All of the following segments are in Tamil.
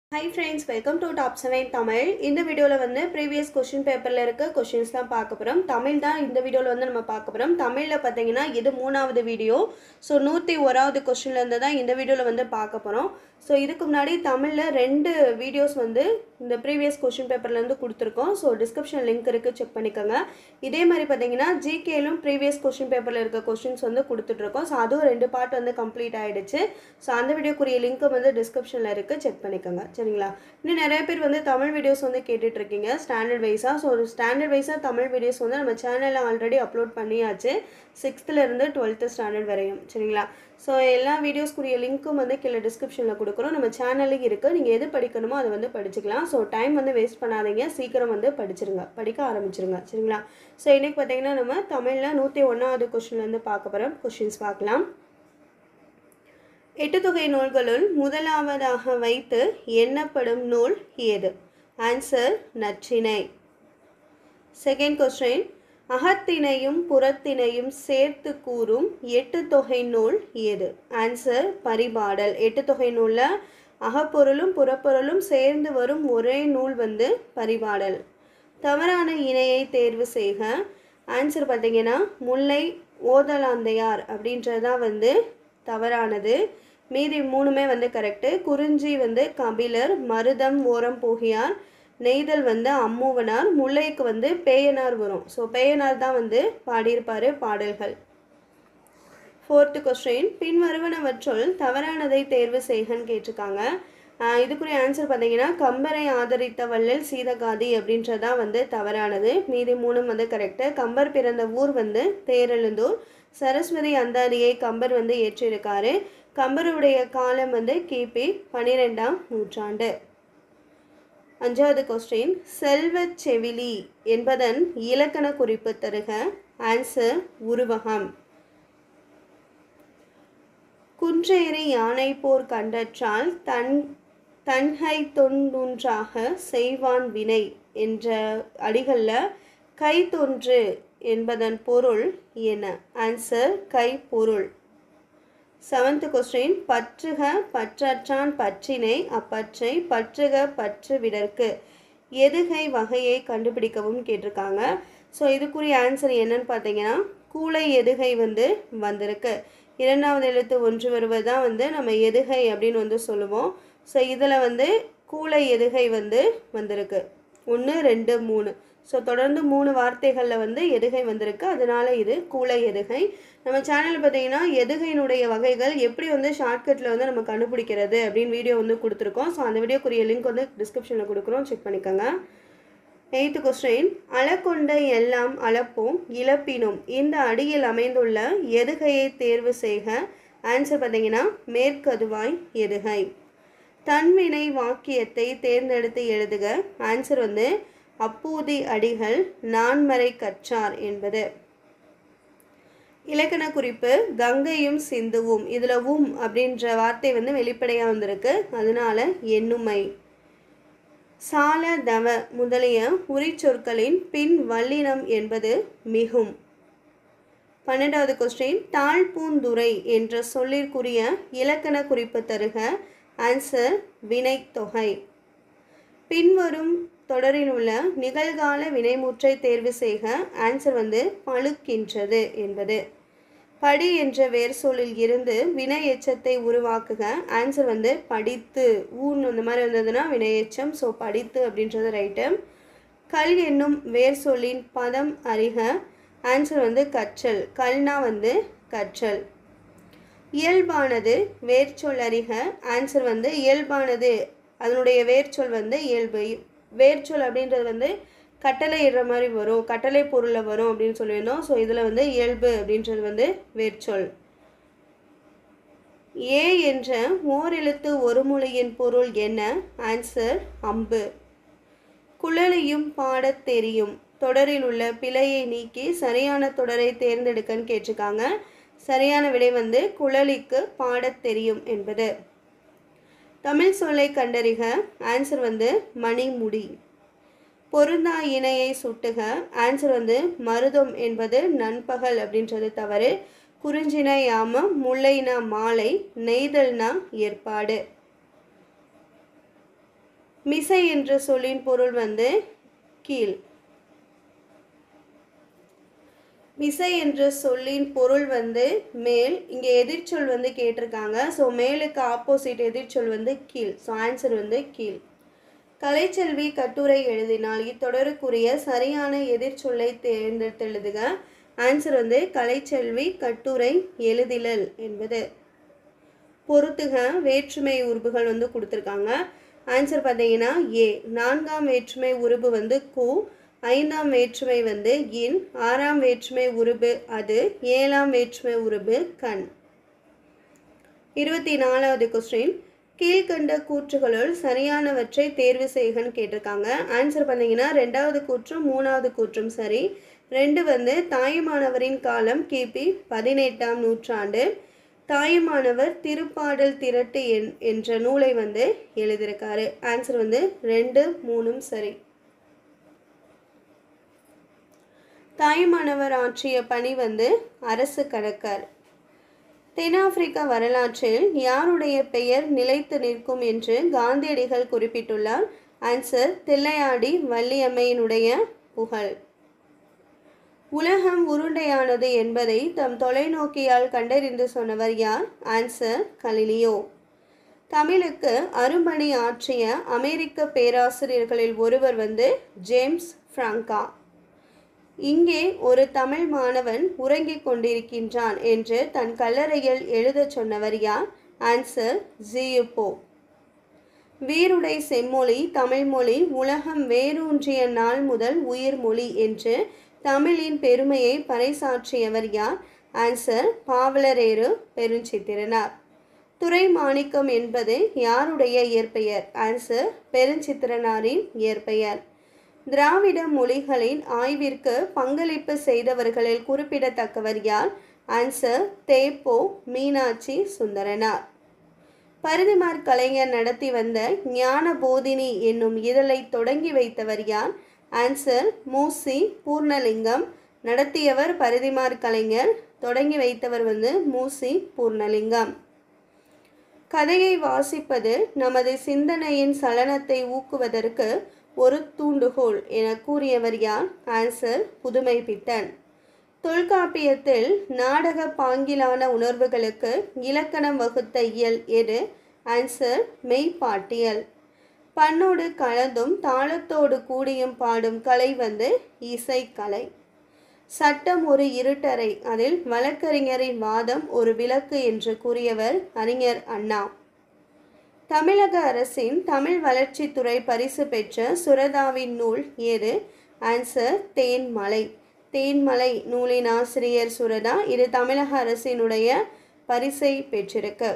high friends welcome to top seven Tamil இந்த வீடியோவில் வந்து ப்ரீவியஸ் கொஷின் பேப்பரில் இருக்க கொஷின்ஸ் தான் பார்க்க போகிறோம் தமிழ் தான் இந்த வீடியோவில் வந்து நம்ம பார்க்க போகிறோம் தமிழில் பார்த்தீங்கன்னா இது மூணாவது வீடியோ ஸோ நூற்றி ஓராவது கொஷின்லேருந்து தான் இந்த வீடியோவில் வந்து பார்க்க போகிறோம் ஸோ இதுக்கு முன்னாடி தமிழில் ரெண்டு வீடியோஸ் வந்து இந்த ப்ரீவியஸ் கொஷின் பேப்பர்லேருந்து கொடுத்துருக்கோம் ஸோ டிஸ்கிரிப்ஷன் லிங்க் இருக்குது செக் பண்ணிக்கோங்க இதே மாதிரி பார்த்தீங்கன்னா ஜிகேலும் ப்ரீவியஸ் கொஷின் பேப்பரில் இருக்க கொஷின்ஸ் வந்து கொடுத்துட்ருக்கோம் ஸோ அதுவும் ரெண்டு பார்ட் வந்து கம்ப்ளீட் ஆகிடுச்சு ஸோ அந்த வீடியோக்குரிய லிங்க் வந்து டிஸ்கிரிப்ஷனில் இருக்குது செக் பண்ணிக்கோங்க சரிங்களா இன்னும் நிறைய பேர் வந்து தமிழ் வீடியோஸ் வந்து கேட்டுட்டு இருக்கீங்க ஸ்டாண்டர்ட் வைஸாக ஸோ ஒரு ஸ்டாண்டர்ட் வைஸாக தமிழ் வீடியோஸ் வந்து நம்ம சேனலில் ஆல்ரெடி அப்லோட் பண்ணியாச்சு சிக்ஸ்த்துலேருந்து டுவெல்த்து ஸ்டாண்டர்ட் வரையும் சரிங்களா ஸோ எல்லா வீடியோஸ்க்குரிய லிங்க்கும் வந்து கீழே டிஸ்கிரிப்ஷனில் கொடுக்குறோம் நம்ம சேனலுக்கு இருக்குது நீங்கள் எது படிக்கணுமோ அதை வந்து படிச்சுக்கலாம் ஸோ டைம் வந்து வேஸ்ட் பண்ணாதீங்க சீக்கிரம் வந்து படிச்சிருங்க படிக்க ஆரம்பிச்சிருங்க சரிங்களா ஸோ இன்றைக்கி பார்த்தீங்கன்னா நம்ம தமிழில் நூற்றி ஒன்றாவது கொஷின்லேருந்து பார்க்க போகிறோம் கொஷின்ஸ் பார்க்கலாம் எட்டு தொகை நூல்களுள் முதலாவதாக வைத்து எண்ணப்படும் நூல் ஏது ஆன்சர் நற்றிணை செகண்ட் கொஸ்டின் அகத்தினையும் புறத்தினையும் சேர்த்து கூறும் எட்டு தொகை நூல் ஏது ஆன்சர் பரிபாடல் எட்டு தொகை நூலில் அகப்பொருளும் புறப்பொருளும் சேர்ந்து வரும் ஒரே நூல் வந்து பரிபாடல் தவறான இணையை தேர்வு செய்க ஆன்சர் பார்த்தீங்கன்னா முல்லை ஓதலாந்தையார் அப்படின்றதான் வந்து தவறானது மீதி மூணுமே வந்து கரெக்டு குறிஞ்சி வந்து கபிலர் மருதம் ஓரம் போகியார் நெய்தல் வந்து அம்மூவனார் முல்லைக்கு வந்து பேயனார் வரும் ஸோ பேயனார் தான் வந்து பாடியிருப்பார் பாடல்கள் ஃபோர்த்து கொஸ்டின் பின்வருவனவற்றுள் தவறானதை தேர்வு செய்கன்னு கேட்டிருக்காங்க ஆஹ் இதுக்குரிய ஆன்சர் பார்த்தீங்கன்னா கம்பரை ஆதரித்த வள்ளல் சீதகாதி அப்படின்றதான் வந்து தவறானது மீதி மூணும் வந்து கரெக்டு கம்பர் பிறந்த ஊர் வந்து தேரெழுந்தூர் சரஸ்வதி அந்தாதியை கம்பர் வந்து ஏற்றிருக்காரு கம்பருடைய காலம் வந்து கிபி பன்னிரெண்டாம் நூற்றாண்டு அஞ்சாவது கொஸ்டின் செல்வச் செவிலி என்பதன் இலக்கண குறிப்பு தருக ஆன்சர் உருவகம் குன்றேறி யானை போர் கண்டற்றால் தன் தன்கை தொண்டொன்றாக செய்வான் வினை என்ற அடிகளில் கை தொன்று என்பதன் பொருள் என்ன ஆன்சர் கை பொருள் செவன்த் கொஸ்டின் பற்றுக பற்றற்றான் பற்றினை அப்பற்றை பற்றுக பற்று விடற்கு எதுகை வகையை கண்டுபிடிக்கவும் கேட்டிருக்காங்க ஸோ இதுக்குரிய ஆன்சர் என்னன்னு பார்த்தீங்கன்னா கூளை எதுகை வந்து வந்திருக்கு இரண்டாவது எழுத்து ஒன்று வருவது தான் வந்து நம்ம எதுகை அப்படின்னு வந்து சொல்லுவோம் ஸோ இதில் வந்து கூளை எதுகை வந்து வந்திருக்கு ஒன்று ரெண்டு மூணு ஸோ தொடர்ந்து மூணு வார்த்தைகளில் வந்து எதுகை வந்திருக்கு அதனால இது கூளை எதுகை நம்ம சேனலில் பார்த்தீங்கன்னா எதுகையினுடைய வகைகள் எப்படி வந்து ஷார்ட்கட்டில் வந்து நம்ம கண்டுபிடிக்கிறது அப்படின்னு வீடியோ வந்து கொடுத்துருக்கோம் ஸோ அந்த வீடியோக்குரிய லிங்க் வந்து டிஸ்கிரிப்ஷனில் கொடுக்குறோம் செக் பண்ணிக்கோங்க எய்த்து கொஸ்டின் அளக்கொண்ட எல்லாம் அளப்போம் இழப்பினும் இந்த அடியில் அமைந்துள்ள எதுகையை தேர்வு செய்க ஆன்சர் பார்த்தீங்கன்னா மேற்கதுவாய் எதுகை தன்வினை வாக்கியத்தை தேர்ந்தெடுத்து எழுதுக ஆன்சர் வந்து அப்பூதி அடிகள் நான்மறை கற்றார் என்பது இலக்கண குறிப்பு கங்கையும் சிந்துவும் இதில் உம் அப்படின்ற வார்த்தை வந்து வெளிப்படையாக வந்திருக்கு அதனால எண்ணுமை சால தவ முதலிய உரிச்சொற்களின் பின் வல்லினம் என்பது மிகும் பன்னெண்டாவது கொஸ்டின் தாழ்பூந்துரை என்ற சொல்லிற்குரிய இலக்கண குறிப்பு தருக ஆன்சர் வினைத்தொகை பின்வரும் தொடரில் உள்ள நிகழ்கால வினைமுற்றை தேர்வு செய்க ஆன்சர் வந்து பழுக்கின்றது என்பது படி என்ற வேர் சொல்லில் இருந்து வினை எச்சத்தை உருவாக்குக ஆன்சர் வந்து படித்து ஊன் அந்த மாதிரி வந்ததுன்னா வினை எச்சம் ஸோ படித்து அப்படின்றது ரைட்டு கல் என்னும் வேர் சொல்லின் பதம் அறிக ஆன்சர் வந்து கற்றல் கல்னா வந்து கற்றல் இயல்பானது வேர்ச்சொல் அறிக ஆன்சர் வந்து இயல்பானது அதனுடைய வேர்ச்சொல் வந்து இயல்பு வேர்ச்சொல் அப்படின்றது வந்து கட்டளை இடுற மாதிரி வரும் கட்டளை பொருளில் வரும் அப்படின்னு சொல்லியிருந்தோம் ஸோ இதில் வந்து இயல்பு அப்படின்றது வந்து வேர்ச்சொல் ஏ என்ற ஓரெழுத்து ஒரு மொழியின் பொருள் என்ன ஆன்சர் அம்பு குழலையும் பாடத் தெரியும் தொடரில் உள்ள பிழையை நீக்கி சரியான தொடரை தேர்ந்தெடுக்கன்னு கேட்டிருக்காங்க சரியான விடை வந்து குழலிக்கு பாடத் தெரியும் என்பது தமிழ் சொல்லை கண்டறிக ஆன்சர் வந்து மணிமுடி பொருந்தா இணையை சுட்டுக ஆன்சர் வந்து மருதம் என்பது நண்பகல் அப்படின்றது தவறு குறிஞ்சினா யாமம் முல்லைனா மாலை நெய்தல்னா ஏற்பாடு மிசை என்ற சொல்லின் பொருள் வந்து கீழ் மிசை என்ற சொல்லின் பொருள் வந்து மேல் இங்கே எதிர்ச்சொல் வந்து கேட்டிருக்காங்க ஸோ மேலுக்கு ஆப்போசிட் எதிர்ச்சொல் வந்து கீழ் ஸோ ஆன்சர் வந்து கீழ் கலைச்செல்வி கட்டுரை எழுதினால் இத்தொடருக்குரிய சரியான எதிர்ச்சொல்லை தேர்ந்தெடுத்து எழுதுக ஆன்சர் வந்து கலைச்செல்வி கட்டுரை எழுதிலல் என்பது பொறுத்துக வேற்றுமை உறுப்புகள் வந்து கொடுத்துருக்காங்க ஆன்சர் பார்த்தீங்கன்னா ஏ நான்காம் வேற்றுமை உருபு வந்து கு ஐந்தாம் வேற்றுமை வந்து இன் ஆறாம் வேற்றுமை உருபு அது ஏழாம் வேற்றுமை உருபு கண் இருபத்தி நாலாவது கொஸ்டின் கீழ்கண்ட கூற்றுகளுள் சரியானவற்றை தேர்வு செய்கன்னு கேட்டிருக்காங்க ஆன்சர் பார்த்தீங்கன்னா ரெண்டாவது கூற்றும் மூணாவது கூற்றும் சரி ரெண்டு வந்து தாயுமானவரின் காலம் கிபி பதினெட்டாம் நூற்றாண்டு தாயுமானவர் திருப்பாடல் திரட்டு என் என்ற நூலை வந்து எழுதியிருக்காரு ஆன்சர் வந்து ரெண்டு மூணும் சரி தாயுமானவர் ஆற்றிய பணி வந்து அரசு கணக்கர் தென்னாப்பிரிக்க வரலாற்றில் யாருடைய பெயர் நிலைத்து நிற்கும் என்று காந்தியடிகள் குறிப்பிட்டுள்ளார் ஆன்சர் தில்லையாடி வள்ளியம்மையினுடைய புகழ் உலகம் உருண்டையானது என்பதை தம் தொலைநோக்கியால் கண்டறிந்து சொன்னவர் யார் ஆன்சர் கலிலியோ தமிழுக்கு அரும்பணி ஆற்றிய அமெரிக்க பேராசிரியர்களில் ஒருவர் வந்து ஜேம்ஸ் ஃப்ராங்கா இங்கே ஒரு தமிழ் மாணவன் உறங்கிக் கொண்டிருக்கின்றான் என்று தன் கல்லறையில் எழுதச் சொன்னவர் யார் ஆன்சர் ஜியுப்போ வீருடை செம்மொழி தமிழ்மொழி உலகம் வேரூன்றிய நாள் முதல் உயிர்மொழி என்று தமிழின் பெருமையை பறைசாற்றியவர் யார் ஆன்சர் பாவலரேறு பெருஞ்சித்திரனார் துறை மாணிக்கம் என்பது யாருடைய இயற்பெயர் ஆன்சர் பெருஞ்சித்திரனாரின் இயற்பெயர் திராவிட மொழிகளின் ஆய்விற்கு பங்களிப்பு செய்தவர்களில் குறிப்பிடத்தக்கவர் யார் ஆன்சர் தேப்போ மீனாட்சி சுந்தரனார் பரிதிமார் கலைஞர் நடத்தி வந்த ஞான போதினி என்னும் இதழை தொடங்கி வைத்தவர் யார் ஆன்சர் மூசி பூர்ணலிங்கம் நடத்தியவர் பரிதிமார் கலைஞர் தொடங்கி வைத்தவர் வந்து மூசி பூர்ணலிங்கம் கதையை வாசிப்பது நமது சிந்தனையின் சலனத்தை ஊக்குவதற்கு ஒரு தூண்டுகோல் என கூறியவர் யார் ஆன்சர் புதுமை பித்தன் தொல்காப்பியத்தில் நாடக பாங்கிலான உணர்வுகளுக்கு இலக்கணம் வகுத்த இயல் எது ஆன்சர் மெய்ப்பாட்டியல் பண்ணோடு கலந்தும் தாளத்தோடு கூடியும் பாடும் கலை வந்து இசைக்கலை சட்டம் ஒரு இருட்டறை அதில் வழக்கறிஞரின் வாதம் ஒரு விளக்கு என்று கூறியவர் அறிஞர் அண்ணா தமிழக அரசின் தமிழ் வளர்ச்சித்துறை பரிசு பெற்ற சுரதாவின் நூல் ஏது ஆன்சர் தேன்மலை தேன்மலை நூலின் ஆசிரியர் சுரதா இது தமிழக அரசினுடைய பரிசை பெற்றிருக்கு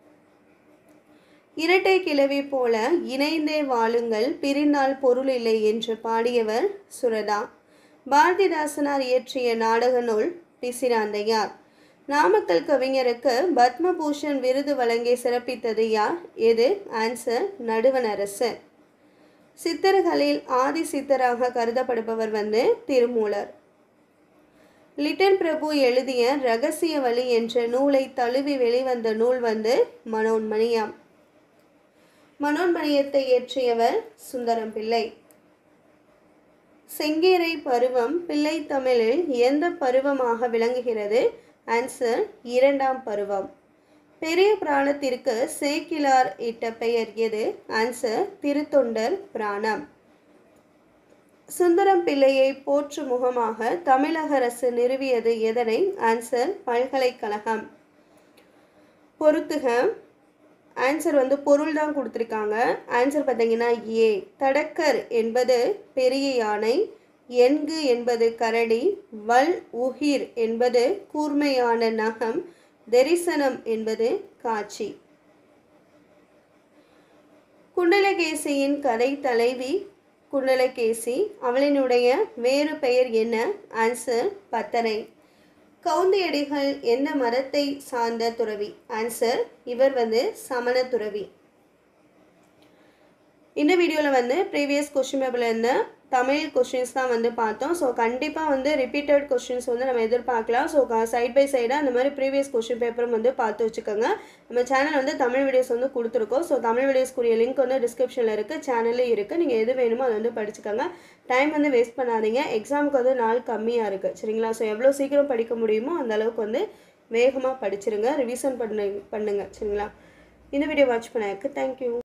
இரட்டை கிழவி போல இணைந்தே வாழுங்கள் பிரிந்தால் பொருள் இல்லை என்று பாடியவர் சுரதா பாரதிதாசனார் இயற்றிய நாடக நூல் பிசிராந்தையார் நாமக்கல் கவிஞருக்கு பத்மபூஷன் விருது வழங்கி சிறப்பித்தது யார் எது ஆன்சர் நடுவண் அரசு சித்தர்களில் ஆதி சித்தராக கருதப்படுபவர் வந்து திருமூலர் லிட்டன் பிரபு எழுதிய ரகசிய வழி என்ற நூலை தழுவி வெளிவந்த நூல் வந்து மனோன்மணியாம் மனோன்மணியத்தை இயற்றியவர் சுந்தரம் பிள்ளை செங்கேரை பருவம் பிள்ளை தமிழில் எந்த பருவமாக விளங்குகிறது ஆன்சர் இரண்டாம் பருவம் பெரிய பிராணத்திற்கு சேக்கிலார் இட்ட பெயர் எது ஆன்சர் திருத்தொண்டர் பிராணம் சுந்தரம் பிள்ளையை போற்று முகமாக தமிழக அரசு நிறுவியது எதனை ஆன்சர் பல்கலைக்கழகம் பொறுத்துக ஆன்சர் வந்து பொருள் தான் கொடுத்துருக்காங்க ஆன்சர் பார்த்தீங்கன்னா ஏ தடக்கர் என்பது பெரிய யானை எண்கு என்பது கரடி வல் உகிர் என்பது கூர்மையான நகம் தரிசனம் என்பது காட்சி குண்டலகேசியின் கதை தலைவி குண்டலகேசி அவளினுடைய வேறு பெயர் என்ன ஆன்சர் பத்தனை கவுந்தியடிகள் எந்த மரத்தை சார்ந்த துறவி ஆன்சர் இவர் வந்து சமண துறவி இந்த வீடியோவில் வந்து ப்ரீவியஸ் கொஸ்டின் பேப்பரில் இருந்த தமிழ் கொஷின்ஸ் தான் வந்து பார்த்தோம் ஸோ கண்டிப்பாக வந்து ரிப்பீட்டட் கொஷின்ஸ் வந்து நம்ம எதிர்பார்க்கலாம் ஸோ சைட் பை சைடாக அந்த மாதிரி ப்ரீவியஸ் கொஷின் பேப்பரும் வந்து பார்த்து வச்சுக்கோங்க நம்ம சேனல் வந்து தமிழ் வீடியோஸ் வந்து கொடுத்துருக்கோம் ஸோ தமிழ் வீடியோஸ்க்குரிய லிங்க் வந்து டிஸ்கிரிப்ஷனில் இருக்குது சேனல்லே இருக்குது நீங்கள் எது வேணுமோ அதை வந்து படிச்சுக்கோங்க டைம் வந்து வேஸ்ட் பண்ணாதீங்க எக்ஸாமுக்கு வந்து நாள் கம்மியாக இருக்குது சரிங்களா ஸோ எவ்வளோ சீக்கிரம் படிக்க முடியுமோ அந்த அளவுக்கு வந்து வேகமாக படிச்சிருங்க ரிவிஷன் பண்ணு பண்ணுங்க சரிங்களா இந்த வீடியோ வாட்ச் பண்ணதுக்கு தேங்க்யூ